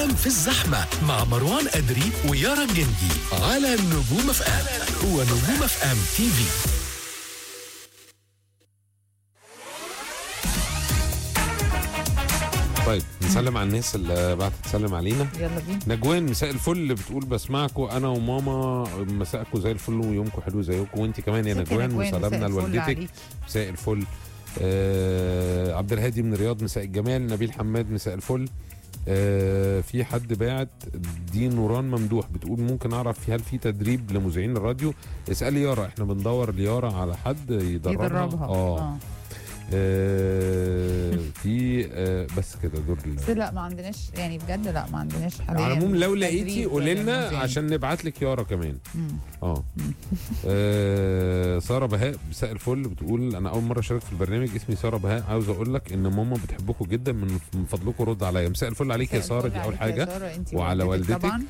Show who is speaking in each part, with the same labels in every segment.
Speaker 1: كلام في الزحمة مع مروان أدري ويارا الجندي على نجوم اف ام ونجوم اف ام تي في
Speaker 2: طيب نسلم على الناس اللي بعت تسلم علينا
Speaker 3: يلا بينا
Speaker 2: نجوان مساء الفل بتقول بسمعكم انا وماما مساءكم زي الفل ويومكم حلو زيكم وانت كمان يا
Speaker 3: ست
Speaker 2: نجوان
Speaker 3: نجوان، مساء
Speaker 2: وسلامنا
Speaker 3: الفل
Speaker 2: لوالدتك
Speaker 3: عليك.
Speaker 2: مساء الفل آه عبد الهادي من الرياض مساء الجمال نبيل حماد مساء الفل آه في حد باعت دي نوران ممدوح بتقول ممكن اعرف هل في تدريب لمذيعين الراديو اسالي يارا احنا بندور ليارا على حد يدربها
Speaker 3: يدربها
Speaker 2: اه آه، في آه بس كده دول
Speaker 3: بس لا ما عندناش يعني بجد لا ما عندناش حاليا
Speaker 2: على العموم لو لقيتي
Speaker 3: تدريب
Speaker 2: قولي لنا
Speaker 3: للمذيعين.
Speaker 2: عشان نبعت لك يارا كمان
Speaker 3: مم.
Speaker 2: اه آه، ساره بهاء مساء الفل بتقول انا اول مره اشارك في البرنامج اسمي ساره بهاء عاوز اقول لك ان ماما بتحبكم جدا من من فضلكم رد عليا مساء الفل عليك يا
Speaker 3: مساء
Speaker 2: ساره
Speaker 3: الفل
Speaker 2: دي اول
Speaker 3: عليك يا
Speaker 2: حاجه
Speaker 3: سارة، انتي
Speaker 2: وعلى والدتك.
Speaker 3: طبعا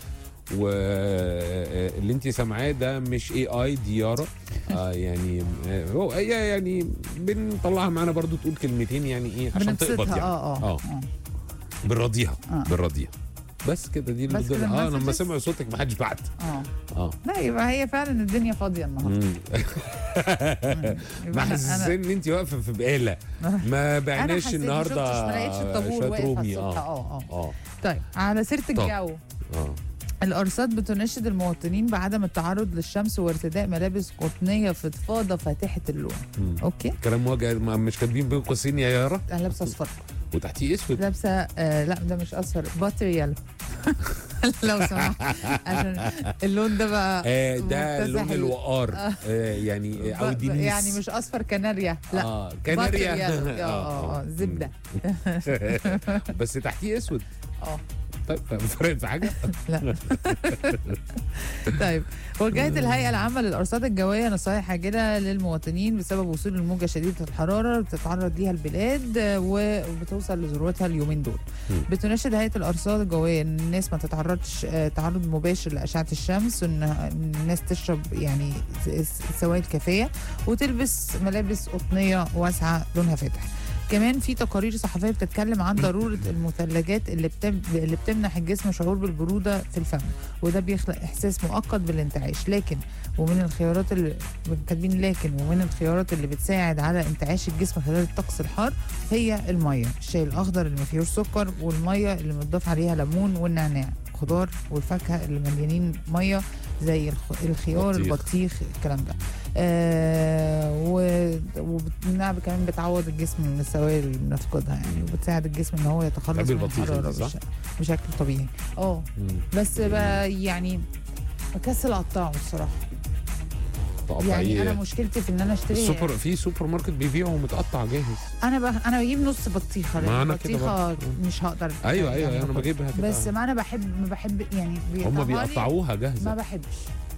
Speaker 2: واللي انت سامعاه ده مش اي اي دي يارا آه يعني آه، هو هي يعني بنطلعها معانا برضو تقول كلمتين يعني ايه عشان تقبض
Speaker 3: بنبسطها
Speaker 2: يعني
Speaker 3: اه اه
Speaker 2: اه بنراضيها
Speaker 3: آه.
Speaker 2: بنراضيها بس كده دي
Speaker 3: بس
Speaker 2: اللي
Speaker 3: كده
Speaker 2: اه لما
Speaker 3: المسجز؟
Speaker 2: سمعوا صوتك ما حدش بعت
Speaker 3: اه
Speaker 2: اه
Speaker 3: لا يبقى هي فعلا الدنيا فاضيه النهارده
Speaker 2: مم.
Speaker 3: يبقى أنا-
Speaker 2: محسسين ان انت واقفه في بقاله ما
Speaker 3: انا
Speaker 2: بعناش
Speaker 3: حسيت
Speaker 2: النهارده
Speaker 3: ما شفتش ما لقيتش الطابور
Speaker 2: شوية
Speaker 3: واقف
Speaker 2: رومي
Speaker 3: على الصبح
Speaker 2: اه
Speaker 3: اه اه
Speaker 2: اه
Speaker 3: طيب على سيره
Speaker 2: طب.
Speaker 3: الجو
Speaker 2: اه
Speaker 3: الأرصاد بتناشد المواطنين بعدم التعرض للشمس وارتداء ملابس قطنية فضفاضة فاتحة اللون
Speaker 2: مم.
Speaker 3: أوكي
Speaker 2: كلام وجه ما- مش كاتبين بين قوسين يا يارا
Speaker 3: أنا لابسة أصفر
Speaker 2: وتحتيه اسود
Speaker 3: لابسة آه لا ده مش أصفر باتري يلو لو سمحت عشان اللون ده بقى
Speaker 2: آه ده
Speaker 3: مكتسح
Speaker 2: لون
Speaker 3: ال-
Speaker 2: الوقار آه يعني او
Speaker 3: ب-
Speaker 2: الدنيس
Speaker 3: يعني مش أصفر كناريا لا
Speaker 2: اه كناريا
Speaker 3: باتري يلو. اه اه زبدة
Speaker 2: مم. بس تحتيه اسود
Speaker 3: اه
Speaker 2: طيب فرقت في حاجه
Speaker 3: لا طيب وجهت الهيئة العامة للأرصاد الجوية نصائح عاجلة للمواطنين بسبب وصول الموجة شديدة الحرارة اللي بتتعرض ليها البلاد آه، وبتوصل لذروتها اليومين دول.
Speaker 2: مم.
Speaker 3: بتناشد هيئة الأرصاد الجوية إن الناس ما تتعرضش آه، تعرض مباشر لأشعة الشمس وإن إن الناس تشرب يعني س- س- سوائل كافية وتلبس ملابس قطنية واسعة لونها فاتح. كمان في تقارير صحفيه بتتكلم عن ضروره المثلجات اللي بتم... اللي بتمنح الجسم شعور بالبروده في الفم وده بيخلق احساس مؤقت بالانتعاش لكن ومن الخيارات اللي كاتبين لكن ومن الخيارات اللي بتساعد على انتعاش الجسم خلال الطقس الحار هي الميه الشاي الاخضر اللي ما فيهوش سكر والميه اللي متضاف عليها ليمون والنعناع الخضار والفاكهه اللي مليانين ميه زي الخ- الخيار
Speaker 2: بطيخ.
Speaker 3: البطيخ الكلام ده آه و- وانها كمان بتعوض الجسم من السوائل اللي بنفقدها يعني وبتساعد الجسم ان هو يتخلص
Speaker 2: بتحبي
Speaker 3: من
Speaker 2: البطيخ
Speaker 3: الحراره
Speaker 2: انت، صح؟
Speaker 3: بش- بشكل طبيعي اه
Speaker 2: مم.
Speaker 3: بس بقى يعني بكسل اقطعه الصراحه
Speaker 2: تقطعيه.
Speaker 3: يعني انا مشكلتي في ان انا اشتري
Speaker 2: السوبر في سوبر ماركت بيبيعوا متقطع جاهز
Speaker 3: انا ب... انا بجيب نص بطيخه
Speaker 2: ما
Speaker 3: لان
Speaker 2: أنا كده
Speaker 3: البطيخه
Speaker 2: برضه.
Speaker 3: مش هقدر
Speaker 2: ايوه
Speaker 3: يعني
Speaker 2: ايوه انا
Speaker 3: باكل.
Speaker 2: بجيبها كده
Speaker 3: بس ما انا بحب ما بحب يعني
Speaker 2: هم
Speaker 3: بيقطعوها لي،
Speaker 2: بيقطعوها
Speaker 3: ما
Speaker 2: جاهزه
Speaker 3: بحبش